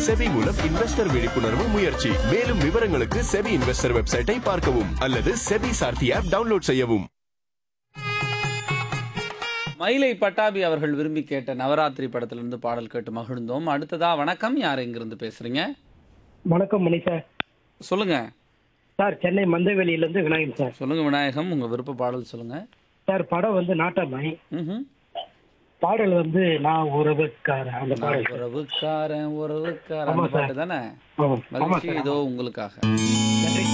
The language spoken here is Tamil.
செபி மூலம் இன்வெஸ்டர் விழிப்புணர்வு முயற்சி மேலும் விவரங்களுக்கு செபி இன்வெஸ்டர் வெப்சைட்டை பார்க்கவும் அல்லது செபி சார்த்தி ஆப் டவுன்லோட் செய்யவும் மயிலை பட்டாபி அவர்கள் விரும்பி கேட்ட நவராத்திரி படத்திலிருந்து பாடல் கேட்டு மகிழ்ந்தோம் அடுத்ததா வணக்கம் யார் எங்கிருந்து பேசுறீங்க வணக்கம் மணி சார் சொல்லுங்க சார் சென்னை மந்தவெளியிலேருந்து விநாயகன் சார் சொல்லுங்க விநாயகம் உங்க விருப்ப பாடல் சொல்லுங்க சார் படம் வந்து நாட்டமை ம்ஹும். பாடல் வந்து நான் உறவுக்காரன் அந்த பாடல் சார். உறவுக்காரன் உறவுக்காரன் ஆமா அந்த பாட்டு தானே ஆமா ஆமா மகிழ்ச்சி சார் இதோ உங்களுக்காக நன்றி